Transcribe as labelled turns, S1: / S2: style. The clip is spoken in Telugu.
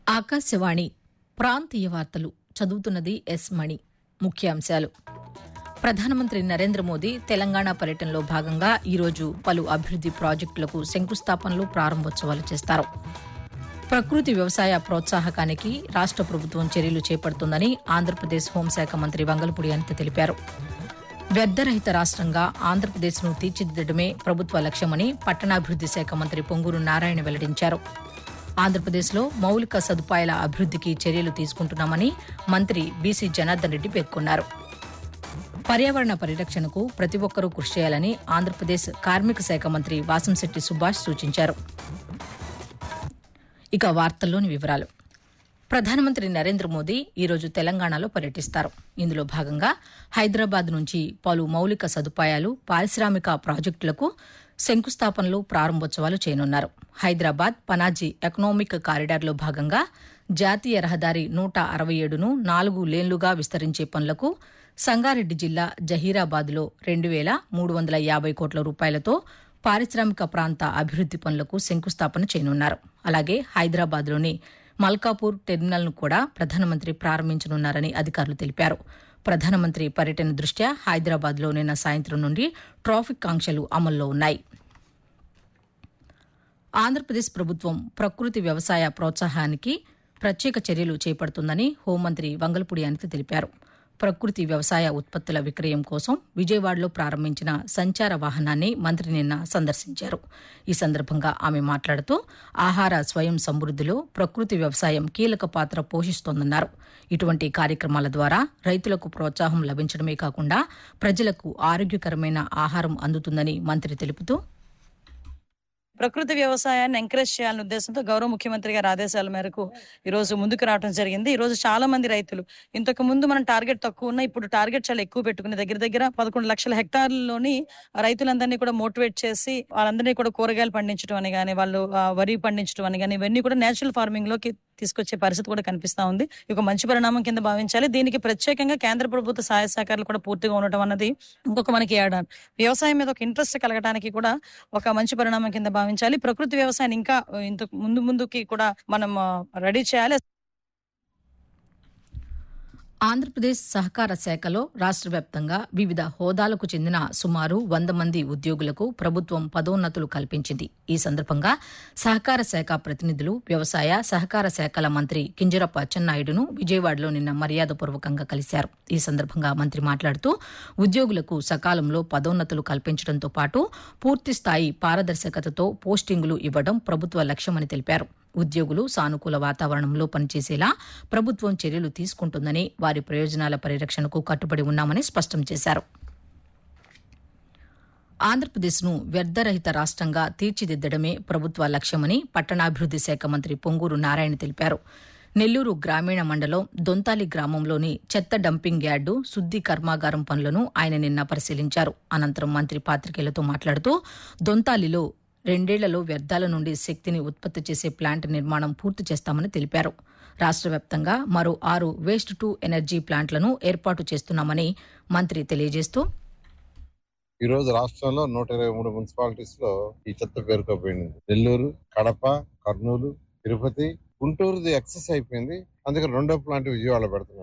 S1: ఆకాశవాణి ప్రాంతీయ వార్తలు చదువుతున్నది ఎస్ మణి ముఖ్యాంశాలు ప్రధానమంత్రి నరేంద్ర మోదీ తెలంగాణ పర్యటనలో భాగంగా ఈరోజు పలు అభివృద్ది ప్రాజెక్టులకు శంకుస్థాపనలు ప్రారంభోత్సవాలు చేస్తారు ప్రకృతి వ్యవసాయ ప్రోత్సాహకానికి రాష్ట ప్రభుత్వం చర్యలు చేపడుతుందని ఆంధ్రప్రదేశ్ హోంశాఖ మంత్రి వంగలపూడి అనిత తెలిపారు వ్యర్థరహిత రాష్ట్రంగా ఆంధ్రప్రదేశ్ను తీర్చిదిద్దడమే ప్రభుత్వ లక్ష్యమని పట్టణాభివృద్ది శాఖ మంత్రి పొంగూరు నారాయణ వెల్లడించారు ఆంధ్రప్రదేశ్లో మౌలిక సదుపాయాల అభివృద్దికి చర్యలు తీసుకుంటున్నామని మంత్రి బీసీ జనార్దన్ రెడ్డి పేర్కొన్నారు పర్యావరణ పరిరక్షణకు ప్రతి ఒక్కరూ కృషి చేయాలని ఆంధ్రప్రదేశ్ కార్మిక శాఖ మంత్రి వాసంశెట్టి సుభాష్ సూచించారు ఇక వార్తల్లోని వివరాలు ప్రధానమంత్రి నరేంద్ర మోదీ ఈరోజు తెలంగాణలో పర్యటిస్తారు ఇందులో భాగంగా హైదరాబాద్ నుంచి పలు మౌలిక సదుపాయాలు పారిశ్రామిక ప్రాజెక్టులకు శంకుస్థాపనలు ప్రారంభోత్సవాలు చేయనున్నారు హైదరాబాద్ పనాజీ ఎకనామిక్ కారిడార్లో భాగంగా జాతీయ రహదారి నూట అరవై ఏడును నాలుగు లేన్లుగా విస్తరించే పనులకు సంగారెడ్డి జిల్లా జహీరాబాద్లో రెండు వేల మూడు వందల యాభై కోట్ల రూపాయలతో పారిశ్రామిక ప్రాంత అభివృద్ది పనులకు శంకుస్థాపన చేయనున్నారు అలాగే హైదరాబాద్లోని మల్కాపూర్ టెర్మినల్ను కూడా ప్రధానమంత్రి ప్రారంభించనున్నారని అధికారులు తెలిపారు ప్రధానమంత్రి పర్యటన దృష్ట్యా హైదరాబాద్లో నిన్న సాయంత్రం నుండి ట్రాఫిక్ ఆంక్షలు అమల్లో ఉన్నాయి ఆంధ్రప్రదేశ్ ప్రభుత్వం ప్రకృతి వ్యవసాయ ప్రోత్సాహానికి ప్రత్యేక చర్యలు చేపడుతుందని హోంమంత్రి వంగలపూడి అనిత తెలిపారు ప్రకృతి వ్యవసాయ ఉత్పత్తుల విక్రయం కోసం విజయవాడలో ప్రారంభించిన సంచార వాహనాన్ని మంత్రి నిన్న సందర్శించారు ఈ సందర్భంగా ఆమె మాట్లాడుతూ ఆహార స్వయం సమృద్దిలో ప్రకృతి వ్యవసాయం కీలక పాత్ర పోషిస్తోందన్నారు ఇటువంటి కార్యక్రమాల ద్వారా రైతులకు ప్రోత్సాహం లభించడమే కాకుండా ప్రజలకు ఆరోగ్యకరమైన ఆహారం అందుతుందని మంత్రి తెలుపుతూ
S2: ప్రకృతి వ్యవసాయాన్ని ఎంకరేజ్ చేయాలనే ఉద్దేశంతో గౌరవ ముఖ్యమంత్రి గారి ఆదేశాల మేరకు ఈ రోజు ముందుకు రావడం జరిగింది ఈ రోజు చాలా మంది రైతులు ఇంతకు ముందు మనం టార్గెట్ తక్కువ ఉన్న ఇప్పుడు టార్గెట్ చాలా ఎక్కువ పెట్టుకుని దగ్గర దగ్గర పదకొండు లక్షల హెక్టార్లలోని రైతులందరినీ కూడా మోటివేట్ చేసి వాళ్ళందరినీ కూడా కూరగాయలు పండించడం అని కానీ వాళ్ళు ఆ, వరి పండించడం అని కానీ ఇవన్నీ కూడా నేచురల్ ఫార్మింగ్ లోకి తీసుకొచ్చే పరిస్థితి కూడా కనిపిస్తా ఉంది ఇది ఒక మంచి పరిణామం కింద భావించాలి దీనికి ప్రత్యేకంగా కేంద్ర ప్రభుత్వ సహాయ సహకారాలు కూడా పూర్తిగా ఉండటం అన్నది ఇంకొక మనకి ఏడాది వ్యవసాయం మీద ఒక ఇంట్రెస్ట్ కలగడానికి కూడా ఒక మంచి పరిణామం కింద భావించాలి ప్రకృతి వ్యవసాయాన్ని ఇంకా ఇంత ముందు ముందుకి కూడా మనం రెడీ చేయాలి
S1: ఆంధ్రప్రదేశ్ సహకార శాఖలో రాష్ట్ర వ్యాప్తంగా వివిధ హోదాలకు చెందిన సుమారు వంద మంది ఉద్యోగులకు ప్రభుత్వం పదోన్నతులు కల్పించింది ఈ సందర్భంగా సహకార శాఖ ప్రతినిధులు వ్యవసాయ సహకార శాఖల మంత్రి కింజరప్ప అచ్చెన్నాయుడును విజయవాడలో నిన్న మర్యాదపూర్వకంగా కలిశారు ఈ సందర్భంగా మంత్రి మాట్లాడుతూ ఉద్యోగులకు సకాలంలో పదోన్నతులు కల్పించడంతో పాటు పూర్తిస్థాయి పారదర్శకతతో పోస్టింగులు ఇవ్వడం ప్రభుత్వ లక్ష్యమని తెలిపారు ఉద్యోగులు సానుకూల వాతావరణంలో పనిచేసేలా ప్రభుత్వం చర్యలు తీసుకుంటుందని వారి ప్రయోజనాల పరిరక్షణకు కట్టుబడి ఉన్నామని స్పష్టం చేశారు ఆంధ్రప్రదేశ్ను వ్యర్థరహిత రాష్ట్రంగా తీర్చిదిద్దడమే ప్రభుత్వ లక్ష్యమని పట్టణాభివృద్ది శాఖ మంత్రి పొంగూరు నారాయణ తెలిపారు నెల్లూరు గ్రామీణ మండలం దొంతాలి గ్రామంలోని చెత్త డంపింగ్ యార్డు శుద్ది కర్మాగారం పనులను ఆయన నిన్న పరిశీలించారు అనంతరం మంత్రి పాతికేయులతో మాట్లాడుతూ దొంతాలిలో రెండేళ్లలో వ్యర్థాల నుండి శక్తిని ఉత్పత్తి చేసే ప్లాంట్ నిర్మాణం పూర్తి చేస్తామని తెలిపారు రాష్ట్ర వ్యాప్తంగా మరో ఆరు వేస్ట్ టు ఎనర్జీ ప్లాంట్లను ఏర్పాటు చేస్తున్నామని మంత్రి తెలియజేస్తూ
S3: ఈ రోజు రాష్ట్రంలో నూట ఇరవై మూడు మున్సిపాలిటీస్ లో ఈ చెత్త పేరుకోపోయింది నెల్లూరు కడప కర్నూలు తిరుపతి గుంటూరుది ఎక్సెస్ అయిపోయింది అందుకని రెండో ప్లాంట్ విజయవాడ పెడుతున్నాం